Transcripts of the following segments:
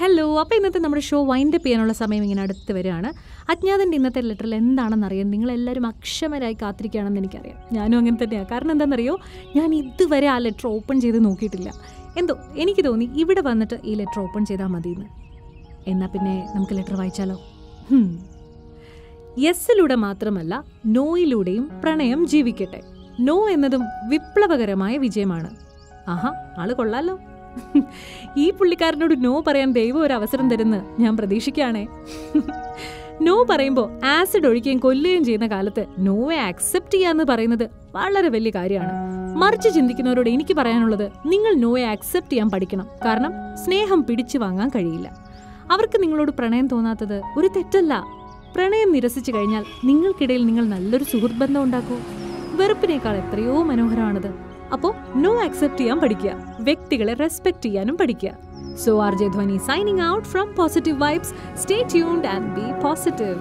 Hello അപ്പോൾ ഇന്നത്തെ നമ്മുടെ ഷോ വൈൻഡ് അപ്പ് ചെയ്യാനുള്ള സമയം ഇങ്ങനെ അടുത്ത് വരികയാണ് അജ്ഞാതൻ്റെ ഇന്നത്തെ ലെറ്ററിൽ എന്താണെന്ന് അറിയാൻ നിങ്ങളെല്ലാവരും അക്ഷമരായി കാത്തിരിക്കുകയാണെന്ന് എനിക്കറിയാം ഞാനും അങ്ങനെ തന്നെയാണ് കാരണം എന്താണെന്നറിയോ ഞാൻ ഇതുവരെ ആ ലെറ്റർ ഓപ്പൺ ചെയ്ത് നോക്കിയിട്ടില്ല എന്തോ എനിക്ക് തോന്നി ഇവിടെ വന്നിട്ട് ഈ ലെറ്റർ ഓപ്പൺ ചെയ്താൽ മതിയെന്ന് എന്നാൽ പിന്നെ നമുക്ക് ലെറ്റർ വായിച്ചാലോ ഹും. യെസ്സിലൂടെ മാത്രമല്ല നോയിലൂടെയും പ്രണയം ജീവിക്കട്ടെ നോ എന്നതും വിപ്ലവകരമായ വിജയമാണ് ആഹാ ആള് കൊള്ളാലോ ഈ പുള്ളിക്കാരനോട് നോ പറയാൻ ദൈവം ഒരു അവസരം തരുന്ന് ഞാൻ പ്രതീക്ഷിക്കുകയാണേ നോ പറയുമ്പോൾ ആസിഡ് ഒഴിക്കുകയും കൊല്ലുകയും ചെയ്യുന്ന കാലത്ത് നോയെ അക്സെപ്റ്റ് ചെയ്യാന്ന് പറയുന്നത് വളരെ വലിയ കാര്യമാണ് മറിച്ച് ചിന്തിക്കുന്നവരോട് എനിക്ക് പറയാനുള്ളത് നിങ്ങൾ നോയെ അക്സെപ്റ്റ് ചെയ്യാൻ പഠിക്കണം കാരണം സ്നേഹം പിടിച്ചു വാങ്ങാൻ കഴിയില്ല അവർക്ക് നിങ്ങളോട് പ്രണയം തോന്നാത്തത് ഒരു തെറ്റല്ല പ്രണയം നിരസിച്ചു കഴിഞ്ഞാൽ നിങ്ങൾക്കിടയിൽ നിങ്ങൾ നല്ലൊരു സുഹൃത്ത് ബന്ധം ഉണ്ടാക്കൂ വെറുപ്പിനേക്കാൾ എത്രയോ മനോഹരമാണത് അപ്പോൾ നോ അക്സെപ്റ്റ് ചെയ്യാൻ പഠിക്കുക വ്യക്തികളെ റെസ്പെക്ട് ചെയ്യാനും പഠിക്കുക so R J Dhwani signing out from positive vibes stay tuned and be positive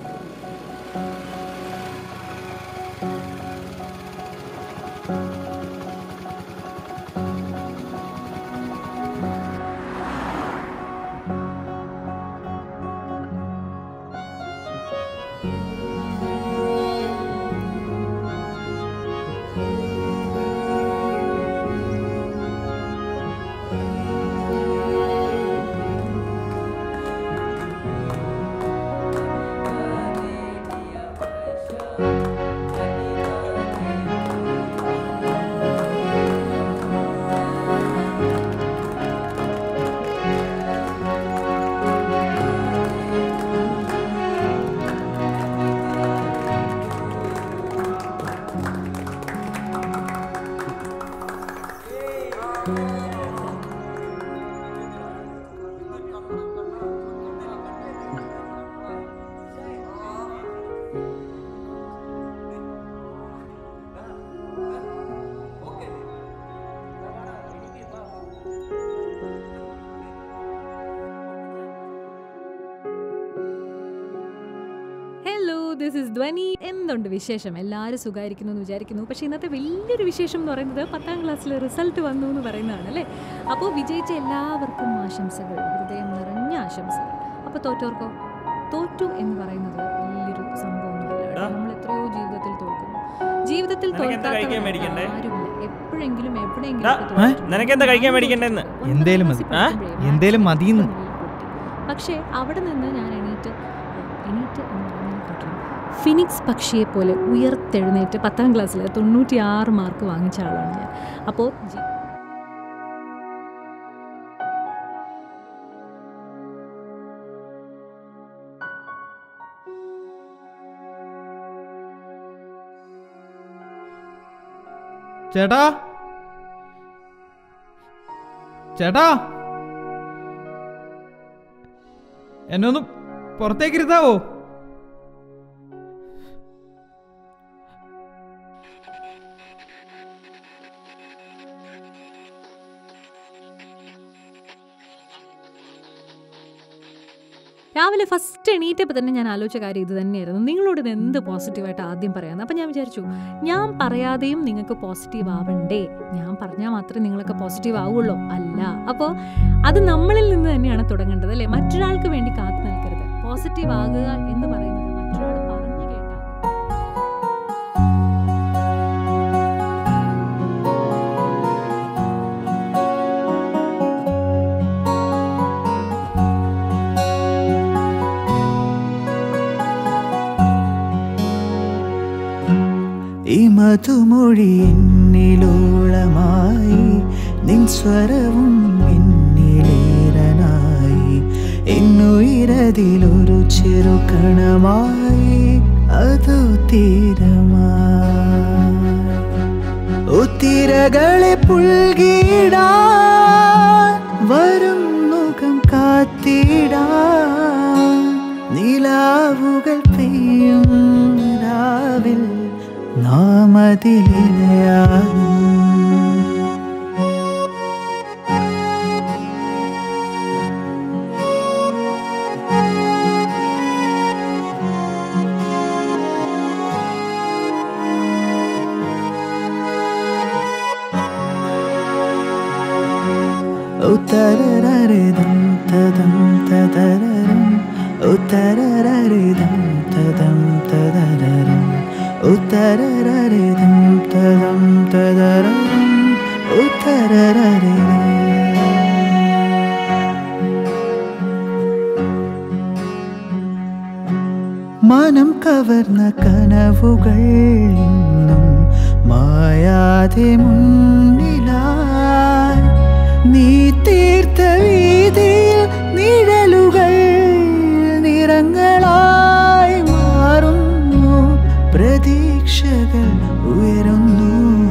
hello this is Dhwani എന്തുണ്ട് വിശേഷം എല്ലാവരും സുഖമായിരിക്കുന്നു എന്ന് വിചാരിക്കുന്നു പക്ഷേ ഇന്നത്തെ വലിയൊരു വിശേഷം എന്ന് പറയുന്നത് പത്താം ക്ലാസ്സിലെ റിസൾട്ട് വന്നു എന്ന് പറയുന്നതാണ് അല്ലേ അപ്പോൾ വിജയിച്ച എല്ലാവർക്കും ആശംസകൾ ഹൃദയം നിറഞ്ഞ ആശംസകൾ അപ്പോൾ തോറ്റോർക്കോ തോറ്റു എന്ന് പറയുന്നത് വലിയൊരു സംഭവമൊന്നുമല്ല കേട്ടോ. എടാ. നമ്മൾ എത്രയോ ജീവിതത്തിൽ തോൽക്കുന്നു ജീവിതത്തിൽ നിനക്ക് എന്താ കഴിക്കാൻ തോൽക്കാത്തവരായിട്ട് മേടിക്കണ്ടേ? ആരുമില്ല എപ്പോഴെങ്കിലും എവിടെയെങ്കിലും എടാ, ഒക്കെ തോറ്റിട്ടുണ്ട്. നിനക്കെന്താ കഴിക്കാൻ മേടിക്കണ്ടേന്ന്? ഒൻപതാം എന്തേലും മതി. ക്ലാസ്സിൽ പഠിക്കുമ്പോഴേ എന്തേലും മതിയെന്ന്. മാത്സ് പൊട്ടി. പക്ഷേ അവിടെ നിന്ന് ഞാൻ എണീറ്റ് എണീറ്റ് എന്ന് പറയുന്നതിനെക്കാട്ടിലും ഫിനിക്സ് പക്ഷിയെ പോലെ ഉയർത്തെഴുന്നേറ്റ് പത്താം ക്ലാസ്സിൽ തൊണ്ണൂറ്റി ആറ് മാർക്ക് വാങ്ങിച്ച ആളാണ് ഞാൻ അപ്പോൾ ജി- ചേട്ടാ ചേട്ടാ എന്നെ ഒന്ന് പുറത്തേക്ക് ഇരുത്താവോ രാവിലെ ഫസ്റ്റ് എണീറ്റപ്പോൾ തന്നെ ഞാൻ ആലോചിച്ച കാര്യം ഇത് തന്നെയായിരുന്നു നിങ്ങളോട് ഇത് എന്ത് പോസിറ്റീവായിട്ട് ആദ്യം പറയാമെന്ന് അപ്പം ഞാൻ വിചാരിച്ചു ഞാൻ പറയാതെയും നിങ്ങൾക്ക് പോസിറ്റീവ് ആവണ്ടേ ഞാൻ പറഞ്ഞാൽ മാത്രമേ നിങ്ങളൊക്കെ പോസിറ്റീവ് ആവുള്ളൂ അല്ല അപ്പോൾ അത് നമ്മളിൽ നിന്ന് തന്നെയാണ് തുടങ്ങേണ്ടത് അല്ലേ മറ്റൊരാൾക്ക് വേണ്ടി കാത്തു നിൽക്കരുത് പോസിറ്റീവ് ആകുക എന്ന് പറയുന്നത് മറ്റൊരാൾ പറഞ്ഞു കേട്ടാൽ ഈ മധുമൊഴി എന്നിലോളമായി നിൻ സ്വരവും എന്നിലേറനായി എന്നുയിരതിലൊരു ചെറുകണമായി അതു തീരമായി ഒത്തിരകളെ പുൽകിടാൻ വരും മുഖം കാത്തിടാൻ നിലാവുകൾ പെയ്യും രാവിൽ നാം അതിലിണയാകും ഉത്തരരരിതം തദം തദരരം ഉത്തരരരിതം തദം തദരരം ഉത്തരരരിതം തദം തദരരം ഉത്തരരരിതം മനം കവർന്ന കനവുകൾ ഇന്നും മായാതെ മുന്നിലായി നീ തീർത്ത വീതിയിൽ നിഴലുകൾ നിറങ്ങളായി മാറുന്നു പ്രതീക്ഷകൾ ഉയരുന്നു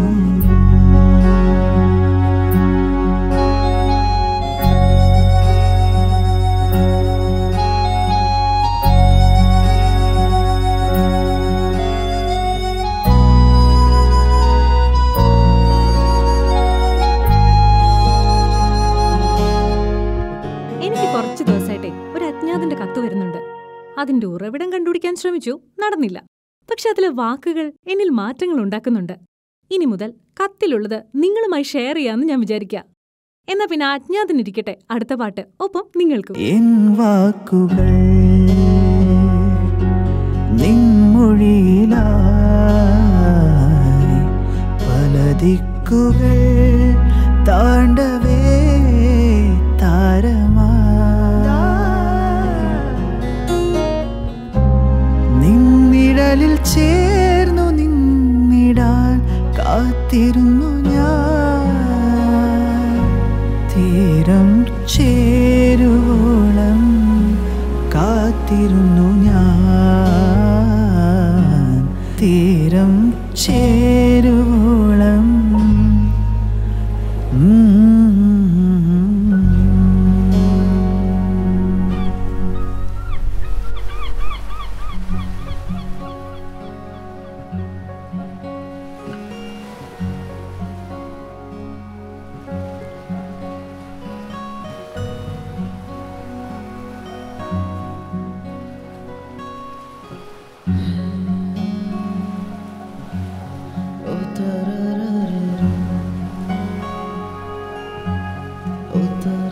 എനിക്ക് കുറച്ച് ദിവസമായിട്ടേ ഒരു അജ്ഞാതന്റെ കത്ത് വരുന്നുണ്ട് അതിന്റെ ഉറവിടം കണ്ടുപിടിക്കാൻ ശ്രമിച്ചു നടന്നില്ല പക്ഷെ അതിലെ വാക്കുകൾ എന്നിൽ മാറ്റങ്ങൾ ഉണ്ടാക്കുന്നുണ്ട് ഇനി മുതൽ കത്തിലുള്ളത് നിങ്ങളുമായി ഷെയർ ചെയ്യാമെന്ന് ഞാൻ വിചാരിക്കാം എന്നാ പിന്നെ അജ്ഞാതനിരിക്കട്ടെ അടുത്ത പാട്ട് ഒപ്പം നിങ്ങൾക്കും എൻ വാക്കുകൾ നിൻമൊഴിയിലായി പല ദിക്കുകൾ താണ്ടവേ താരമാ നിന്നിഴലിൽ ചേർന്നു നിന്നിടാൻ കാത്തിരുന്നു ഞാൻ തീരം ചേരുവോളം കാത്തിരുന്നു ഞാൻ തീരം ചേരുവോളം ഉം. ഉത്തരരരരം. ഉത്തര